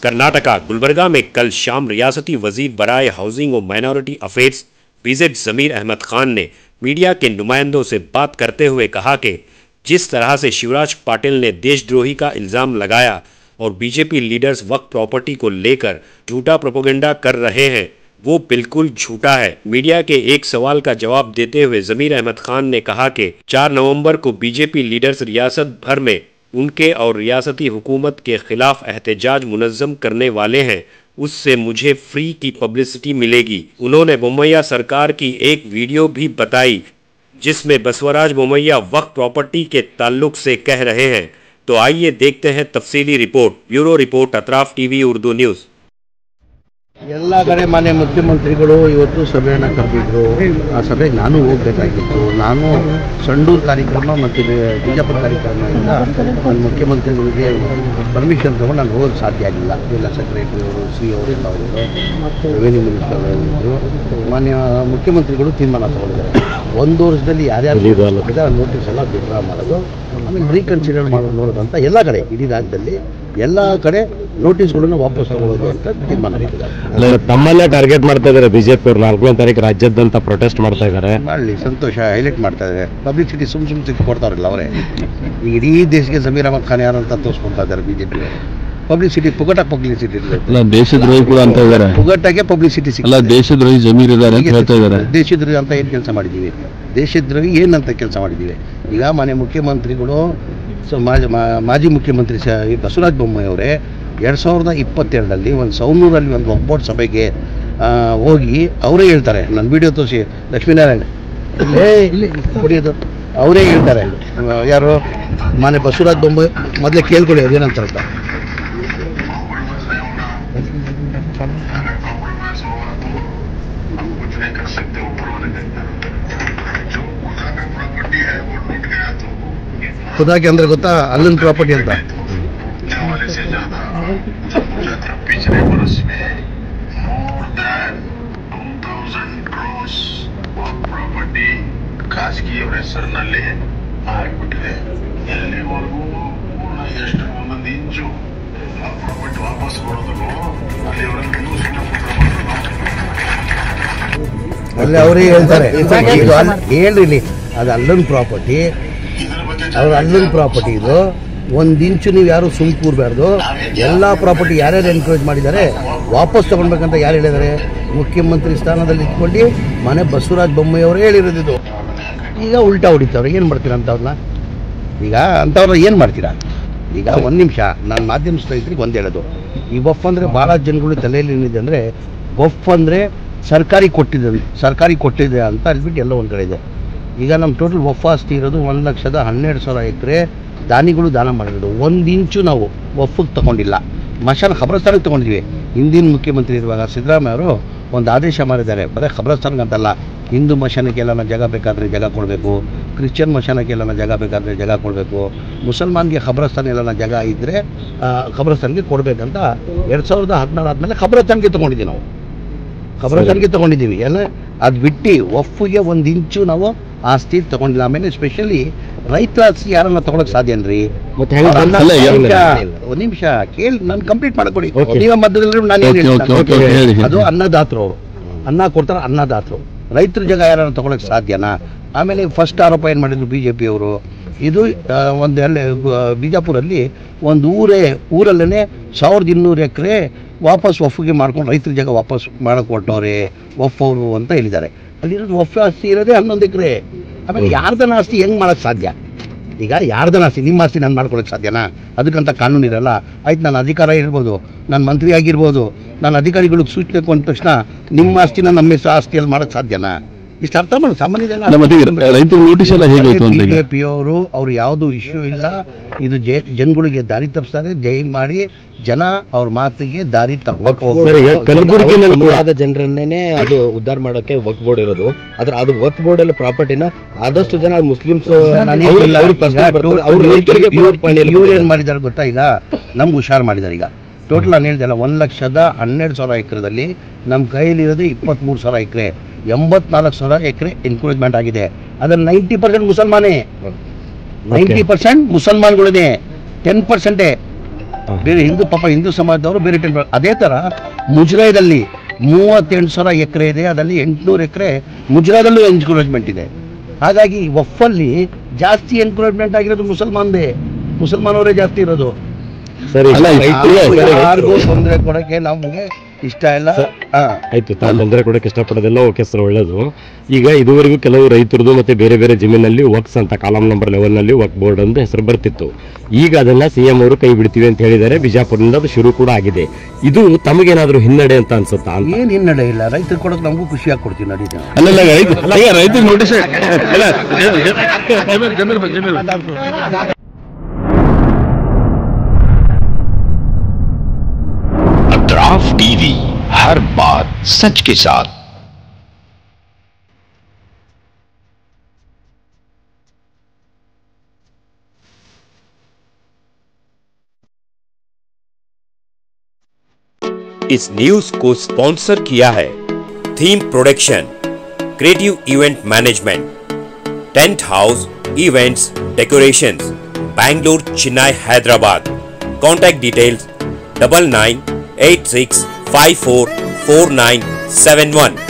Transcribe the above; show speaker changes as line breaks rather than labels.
कर्नाटका गुलबर्गा में कल शाम रियासती वजीर बराए हाउसिंग और minority affairs visit Zameer Ahmed Khan ने मीडिया के नुमाइंदों से बात करते हुए कहा कि जिस तरह से शिवराज पाटिल ने देशद्रोही का इल्ज़ाम लगाया और बीजेपी लीडर्स वक्त प्रॉपर्टी को लेकर झूठा प्रोपोगंडा कर रहे हैं वो बिल्कुल झूठा है मीडिया के एक सवाल का जवाब देते हुए जमीर अहमद खान ने कहा कि 4 नवंबर को बीजेपी लीडर्स रियासत भर में उनके और रियासती हुकूमत के खिलाफ एहतजाज मुनज़म करने वाले हैं उससे मुझे फ्री की पब्लिसिटी मिलेगी उन्होंने बोमैया सरकार की एक वीडियो भी बताई जिसमें बसवराज बोमैया वक्त प्रॉपर्टी के ताल्लुक से कह रहे हैं तो आइए देखते हैं तफसीली report bureau report Ataraf TV Urdu news
ಎಲ್ಲ ಕಡೆ ಮಾನ್ಯ ಮುಖ್ಯಮಂತ್ರಿಗಳು ಇವತ್ತು ಸಭೆಯನ್ನು ಕರೆದಿದ್ರು ಆ ಸಭೆಗೆ ನಾನು ಹೋಗಬೇಕಾಗಿತ್ತು ನಾನು ಸಂಡೂರು ಕಾರ್ಯಕ್ರಮ ಮತ್ತು ಬಿ- ಬಿಜಾಪುರ ಕಾರ್ಯಕ್ರಮದಿಂದ ನಾನು ಮುಖ್ಯಮಂತ್ರಿಗಳಿಗೆ ಪರ್ಮಿಷನ್ ತೊಗೊಂಡು ನಾನು ಹೋಗೋದು ಸಾಧ್ಯ ಆಗಿಲ್ಲ ಎಲ್ಲ ಸೆಕ್ರೆಟರಿ ಅವರು ಸಿ ಅವರು ಎಲ್ಲ ಅವರು ರೆವೆನ್ಯೂ ಮಿನಿಸ್ಟರ್ ಅವರಿದ್ದರು ಮಾನ್ಯ ಮುಖ್ಯಮಂತ್ರಿಗಳು ತೀರ್ಮಾನ ತಗೊಂಡಿದ್ದಾರೆ ಒಂದು ವರ್ಷದಲ್ಲಿ ಯಾರ್ಯಾರು ನೋಟಿಸ್ ಎಲ್ಲ ವಿಡ್ರಾ ಮಾಡೋದು ಆಮೇಲೆ ರೀಕನ್ಸಿಡರ್ ಮಾಡೋದು ನೋಡೋದಂತ ಎಲ್ಲ ಕಡೆ ಇಡೀ ರಾಜ್ಯದಲ್ಲಿ ಎಲ್ಲ ಕಡೆ ನೋಟಿಸ್ಗಳನ್ನು ವಾಪಸ್ ತಗೊಳ್ಳೋದು ಅಂತ ತೀರ್ಮಾನ ಮಾಡಿದ್ದಾರೆ
ಅಲ್ಲ, ತಮ್ಮಲ್ಲೇ ಟಾರ್ಗೆಟ್ ಮಾಡ್ತಾ ಇದ್ದಾರೆ ಬಿಜೆಪಿ ಅವ್ರು ನಾಲ್ಕನೇ ತಾರೀಕು ರಾಜ್ಯಾದ್ಯಂತ ಪ್ರೊಟೆಸ್ಟ್ ಮಾಡ್ತಾ ಇದ್ದಾರೆ
ಮಾಡಲಿ ಸಂತೋಷ ಹೈಲೈಟ್ ಮಾಡ್ತಾ ಇದ್ದಾರೆ ಪಬ್ಲಿಸಿಟಿ ಸುಮ್ ಸುಮ್ ಸಿಕ್ಕಿ ಕೊಡ್ತಾರಲ್ಲ ಅವರೇ ಇಡೀ ದೇಶಕ್ಕೆ ಸಮೀರ್ ಅಹಮದ್ ಖಾನ್ ಯಾರು ಅಂತ ತೋರಿಸ್ಕೊಳ್ತಾ ಇದ್ದಾರೆ ಬಿ ಜೆ ಪಿ ಪಬ್ಲಿಸಿಟಿ ಪುಗಟ ಪಬ್ಲಿಸಿಟಿ
ಅಲ್ಲ ದೇಶದ್ರೋಹಿ ಕೂಡ ಅಂತ ಇದ್ದಾರೆ
ಪುಗಟಕ್ಕೆ ಪಬ್ಲಿಸಿಟಿ
ಅಲ್ಲ ದೇಶದ್ರೋಹಿ ಜಮೀರ್ ಇದ್ದಾರೆ ಅಂತ ಹೇಳ್ತಾ ಇದ್ದಾರೆ
ದೇಶದ್ರೋಹಿ ಅಂತ ಏನು ಕೆಲಸ ಮಾಡಿದ್ದೀವಿ ದೇಶದ್ರೋಹಿ ಏನಂತ ಕೆಲಸ ಮಾಡಿದ್ದೀವಿ ಈಗ ಮಾನ್ಯ ಮುಖ್ಯಮಂತ್ರಿಗಳು ಸ- ಮಾಜಿ ಮಾ- ಮಾಜಿ ಮುಖ್ಯಮಂತ್ರಿ ಸ ಈ ಬಸವರಾಜ ಬೊಮ್ಮಾಯಿ ಅವರೇ ಎರಡು ಸಾವಿರದ ಇಪ್ಪತ್ತೆರಡರಲ್ಲಿ ಒಂದು ಸೌನೂರಲ್ಲಿ ಒಂದು ಒಬ್ಬಟ್ಟು ಸಭೆಗೆ ಆ, ಹೋಗಿ ಅವರೇ ಹೇಳ್ತಾರೆ ನನ್ನ ವಿಡಿಯೋ ತೋರಿಸಿ ಲಕ್ಷ್ಮೀನಾರಾಯಣ ಇಲ್ಲೇ ಇಲ್ಲಿ ಕುಡಿಯೋದು ಅವರೇ ಹೇಳ್ತಾರೆ ಆ, ಯಾರು ಮಾನ್ಯ ಬಸವರಾಜ ಬೊಮ್ಮಾಯಿ ಮೊದಲೇ ಕೇಳ್ಕೊಳ್ಳಿ ಅದೇನಂತ ಅಂತ
कुछ नहीं कर सकते ऊपर वाले ने जो खुदा का प्रॉपर्टी है वो टूट गया तो
ಖುದಾಗೆ ಅಂದ್ರೆ ಗೊತ್ತಾ ಅಲ್ಲನ್ ಪ್ರಾಪರ್ಟಿ ಅಂತ
वाले से ज्यादा ज्यादा पिछले वर्ष में more than two thousand crore property ಖಾಸಗಿಯವರ ಹೆಸರಿನಲ್ಲಿ ಆಗ್ಬಿಟ್ಟಿದೆ ಎಲ್ಲಿವರೆಗೂ ಎಷ್ಟು ಒಂದೊಂದು ಇಂಚು ಆ ಪ್ರಾಪರ್ಟಿ ವಾಪಸ್ ಬರೋದನ್ನು ಅಲ್ಲಿವರೆಗೂ ನ್ಯೂಸ್
ಅಲ್ಲಿ ಅವರೇ ಹೇಳ್ತಾರೆ ಇದು ಅಲ್- ಹೇಳ್ರಿ ಅದು ಅಲ್ಲನ್ ಪ್ರಾಪರ್ಟಿ
ಇದರ ಬಗ್ಗೆ
ಅವ್ರ ಅಲ್ಲನ್ ಪ್ರಾಪರ್ಟಿ ಇದು ಒಂದು ಇಂಚು ನೀವು ಯಾರು ಸುಮ್ ಕೂರ್ಬಾರ್ದು ಎಲ್ಲ ಪ್ರಾಪರ್ಟಿ ಯಾರ್ಯಾರು ಎನ್ಕರೇಜ್ ಮಾಡಿದ್ದಾರೆ ವಾಪಸ್ ತಗೊಳ್ಬೇಕಂತ ಯಾರು ಹೇಳಿದ್ದಾರೆ ಮುಖ್ಯಮಂತ್ರಿ ಸ್ಥಾನದಲ್ಲಿ ಇಟ್ಕೊಂಡು ಮನೆ ಬಸವರಾಜ ಬೊಮ್ಮಾಯಿ ಅವರೇ ಹೇಳಿರೋದು ಇದು ಈಗ ಉಲ್ಟಾ ಹೊಡಿತಾವ್ರೆ ಏನು ಮಾಡ್ತೀರಾ ಅಂಥವ್ರನ್ನ ಈಗ ಅಂಥವ್ರನ್ನ ಏನು ಮಾಡ್ತೀರಾ ಈಗ ಒಂದು ನಿಮಿಷ ನಾನು ಮಾಧ್ಯಮ ಸ್ನೇಹಿತರಿಗೆ ಒಂದು ಹೇಳೋದು ಈ ವಫ್ ಅಂದರೆ ಭಾಳ ಜನಗಳು ತಲೆಯಲ್ಲಿ ಏನಿದೆ ಅಂದರೆ ವಫ್ ಅಂದರೆ ಸರ್ಕಾರಿ ಕೊಟ್ಟಿದೆ ಸರ್ಕಾರಿ ಕೊಟ್ಟಿದೆ ಅಂತ ಅಲ್ಬಿಟ್ಟು ಎಲ್ಲ ಒಂದು ಕಡೆ ಇದೆ ಈಗ ನಮ್ಮ ಟೋಟಲ್ ವಫ್ ಆಸ್ತಿ ಇರೋದು ಒಂದು ಲಕ್ಷದ ಹನ್ನೆರಡು ಸಾವಿರ ಎಕರೆ ದಾನಿಗಳು ದಾನ ಮಾಡಿರೋದು ಒಂದು ಇಂಚು ನಾವು ವಫ್ಗೆ ತಗೊಂಡಿಲ್ಲ ಮಶಾನ ಖಬರಸ್ಥಾನಕ್ಕೆ ತೊಗೊಂಡಿದ್ವಿ ಹಿಂದಿನ ಮುಖ್ಯಮಂತ್ರಿ ಇರುವಾಗ ಸಿದ್ದರಾಮಯ್ಯ ಅವರು ಒಂದು ಆದೇಶ ಮಾಡಿದ್ದಾರೆ ಬರೀ ಖಬರಸ್ಥಾನಕ್ಕೆ ಅಂತಲ್ಲ ಹಿಂದೂ ಮಶಾನಕ್ಕೆಲ್ಲ ಜಾಗ ಬೇಕಾದರೆ ಜಾಗ ಕೊಡಬೇಕು ಕ್ರಿಶ್ಚಿಯನ್ ಮಶಾನಕ್ಕೆಲ್ಲ ಜಾಗ ಬೇಕಾದರೆ ಜಾಗ ಕೊಡಬೇಕು ಮುಸಲ್ಮಾನ್ಗೆ ಖಬರಸ್ಥಾನ ಎಲ್ಲ ಜಾಗ ಇದ್ದರೆ ಖಬರಸ್ಥಾನ್ಗೆ ಕೊಡಬೇಕಂತ ಎರಡು ಸಾವಿರದ ಹದಿನಾರು ಆದಮೇಲೆ ಖಬರಸ್ಥಾನ್ಗೆ ತೊಗೊಂಡಿದ್ದೀವಿ ನಾವು ಖಬರಸ್ಥಾನ್ಗೆ ತೊಗೊಂಡಿದ್ದೀವಿ ಎಲ್ಲ ಅದು ಬಿಟ್ಟು ಒಫ್ಗೆ ಒಂದು ಇಂಚು ನಾವು ಆಸ್ತಿ ತೊಗೊಂಡಿಲ್ಲ ಆಮೇಲೆ ಸ್ಪೆಷಲಿ ರೈತರ ಆಸ್ತಿ ಯಾರನ್ನ ತೊಗೊಳಕ್ ಸಾಧ್ಯನ್ರಿ
ಮತ್ತೆ ಹೆಂಗ್
ಅವ್ರ ಅನ್ನ-
ಅಲ್ಲ,
ಒಂದ್
ಹೇಳಿ.
ನಿಮಿಷ, ಒಂದ್ ನಿಮಿಷ ಕೇಳಿ ನಾನು ಕಂಪ್ಲೀಟ್ ಮಾಡ್ಕೊಡಿ
Okay.
ನೀವೇ ಮಧ್ಯದಲ್ಲಿ ನಾನು ಏನು
Okay, okay, okay, okay, ಹೇಳಿ.
ಅದು ಅನ್ನದಾತರು ಅವರು ಅನ್ನ ಕೊಡ್ತಾರೆ ಅನ್ನದಾತರು ರೈತರ ಜಾಗ ಯಾರನ್ನ ತಗೊಳಕ್ ಸಾಧ್ಯನಾ ಆಮೇಲೆ ಫಸ್ಟ್ ಆರೋಪ ಏನು ಮಾಡಿದ್ರು ಬಿ ಜೆ ಪಿಯವರು ಇದು ಆ, ಒಂದು ಅಲ್ಲಿ ಬಿಜಾಪುರಲ್ಲಿ ಒಂದು ಊರೇ ಊರಲ್ಲೇ ಸಾವಿರದ ಇನ್ನೂರು ಎಕರೆ ವಾಪಸ್ ವಫ್ಗೆ ಮಾಡ್ಕೊಂಡು ರೈತರ ಜಾಗ ವಾಪಸ್ ಮಾಡಕ್ಕೆ ಕೊಟ್ಟವ್ರೆ ವಫ್ ಅವರು ಅಂತ ಹೇಳಿದ್ದಾರೆ ಅಲ್ಲಿರೋದು ವಫ್ ಆಸ್ತಿ ಇರೋದೇ ಹನ್ನೊಂದು ಎಕರೆ ಆಮೇಲೆ ಯಾರ್ದನ ಆಸ್ತಿ ಹೆಂಗೆ ಮಾಡೋಕ್ಕೆ ಸಾಧ್ಯ ಈಗ ಯಾರ್ದನ ಆಸ್ತಿ ನಿಮ್ಮ ಆಸ್ತಿ ನಾನು ಮಾಡ್ಕೊಳಕ್ಕೆ ಸಾಧ್ಯನಾ ಅದಕ್ಕಂತ ಕಾನೂನು ಇರಲ್ಲ ಆಯ್ತು ನಾನು ಅಧಿಕಾರ ಇರ್ಬೋದು ನಾನು ಮಂತ್ರಿ ಆಗಿರ್ಬೋದು ನಾನು ಅಧಿಕಾರಿಗಳಿಗೆ ಸೂಚನೆ ಕೊಟ್ಟ ತಕ್ಷಣ ನಿಮ್ಮ ಆಸ್ತಿನ ನಮ್ಮ ಹೆಸರು ಆಸ್ತಿಯಲ್ಲಿ ಮಾಡೋಕ್ಕೆ ಸಾಧ್ಯನಾ ಇಷ್ಟು ಅರ್ಥ ಮಾಡಿ ಸಾಮಾನ್ಯ ಜನ
ಅಲ್ಲ, ಮತ್ತೆ ಈಗ ರೈತರ ನೋಟಿಸ್ ಎಲ್ಲ ಹೇಗಾಯ್ತು ಅಂತ ಈಗ
ಬಿಜೆಪಿ ಅವರು ಅವ್ರು ಯಾವುದು ಇಶ್ಯೂ ಇಲ್ಲ ಇದು ಜೆ ಜನಗಳಿಗೆ ದಾರಿ ತಪ್ಪಿಸ್ತಾರೆ ಜೈ ಮಾಡಿ ಜನ ಅವ್ರ ಮಾತಿಗೆ ದಾರಿ ತಪ್ಪಕ್ಕೆ
ಸರ್, ಈಗ ಕಲಬುರಗಿನಲ್ಲಿ ಕೂಡ-
ಆದ ಜನರನ್ನೇ ಅದು ಉದ್ಧಾರ ಮಾಡೋಕೆ ವಕ್ ಬೋರ್ಡ್ ಇರೋದು ಆದ್ರೆ ಅದು ವಕ್ ಬೋರ್ಡ್ ಅಲ್ಲಿ ಪ್ರಾಪರ್ಟಿನ ಆದಷ್ಟು ಜನ ಮುಸ್ಲಿಮ್ಸ್
ಇವ್ರು ಏನ್ ಮಾಡಿದಾರೆ ಗೊತ್ತಾ ಈಗ ನಮ್ಗೆ ಹುಷಾರು ಮಾಡಿದ್ದಾರೆ ಈಗ ಟೋಟಲ್ ನಾನು ಹೇಳ್ದಲ್ಲ ಒಂದು ಲಕ್ಷದ ಹನ್ನೆರಡು ಸಾವಿರ ಎಕರೆದಲ್ಲಿ ನಮ್ಮ ಕೈಯಲ್ಲಿರೋದು ಇಪ್ಪತ್ತ್ಮೂರು ಸಾವಿರ ಎಕರೆ ಎಂಬತ್ನಾಲ್ಕು ಸಾವಿರ ಎಕರೆ ಎನ್ಕರೇಜ್ಮೆಂಟ್ ಆಗಿದೆ ಅದ್ರಲ್ಲಿ ನೈಂಟಿ ಪರ್ಸೆಂಟ್ ಮುಸಲ್ಮಾನೇ ನೈಂಟಿ ಪರ್ಸೆಂಟ್ ಮುಸಲ್ಮಾನ್ಗಳಿದೆ ಟೆನ್ ಪರ್ಸೆಂಟೇ ಬೇರೆ ಹಿಂದೂ ಪಾಪ ಹಿಂದೂ ಸಮಾಜದವರು ಬೇರೆ ಟೆಂಟ್ ಅದೇ ಥರ ಮುಜರಾಯ್ದಲ್ಲಿ ಮೂವತ್ತೆಂಟು ಸಾವಿರ ಎಕರೆ ಇದೆ ಅದರಲ್ಲಿ ಎಂಟುನೂರು ಎಕರೆ ಮುಜರಾದಲ್ಲೂ ಎನ್ಕ್ರೋಚ್ಮೆಂಟ್ ಇದೆ ಹಾಗಾಗಿ ವಫಲ್ಲಿ ಜಾಸ್ತಿ ಎನ್ಕ್ರೋಚ್ಮೆಂಟ್ ಆಗಿರೋದು ಮುಸಲ್ಮಾನ್ದೇ ಮುಸಲ್ಮಾನವರೇ ಜಾಸ್ತಿ ಇರೋದು
ಸರಿ
ಅಲ್ಲ,
ರೈತರಿಗೆ-
ಯಾರಿಗೂ- ಯಾರಿಗೂ ತೊಂದರೆ ಕೊಡೋಕ್ಕೆ ನಮಗೆ ಇಷ್ಟ ಇಲ್ಲ ಹಾ
ಆಯ್ತು ತಾನು ತೊಂದರೆ ಕೊಡಕ್ಕೆ ಇಷ್ಟಪಡೋದೆಲ್ಲ ಓಕೆ ಸರ್ ಒಳ್ಳೇದು ಈಗ ಇದುವರೆಗೂ ಕೆಲವು ರೈತರದು ಮತ್ತೆ ಬೇರೆ ಬೇರೆ ಜಮೀನಲ್ಲಿ ವಕ್ಸ್ ಅಂತ ಕಾಲಮ್ ನಂಬರ್ ಲೆವೆಲ್ನಲ್ಲಿ ವಕ್ ಬೋರ್ಡ್ ಅಂತ ಹೆಸರು ಬರ್ತಿತ್ತು ಈಗ ಅದನ್ನ ಸಿ ಎಂ ಅವರು ಕೈ ಬಿಡ್ತೀವಿ ಅಂತ ಹೇಳಿದ್ದಾರೆ ಬಿಜಾಪುರದಿಂದ ಅದು ಶುರು ಕೂಡ ಆಗಿದೆ ಇದು ತಮಗೇನಾದ್ರೂ ಹಿನ್ನಡೆ ಅಂತ ಅನ್ಸುತ್ತಾ ಅಂತ
ಏನ್ ಹಿನ್ನಡೆ ಇಲ್ಲ ರೈತರು ಕೊಡೋಕೆ ನಮಗೂ ಖುಷಿಯಾಗಿ ಕೊಡ್ತೀವಿ ನಡೀತಾ
ಅಲ್ಲಲ್ಲ ರೈತ ಅಲ್ಲ ರೈತರಿಗೆ ನೋಟಿಸ್ ಅಲ್ಲ ಜಮೀರ್ ಜಮೀರ್ ಜಮೀರ್
अतराफ टीवी हर बात सच के साथ
इस न्यूज को स्पॉन्सर किया है theme production creative event management tent house events decorations Bangalore Chennai Hyderabad contact details double nine eight six five four four nine seven one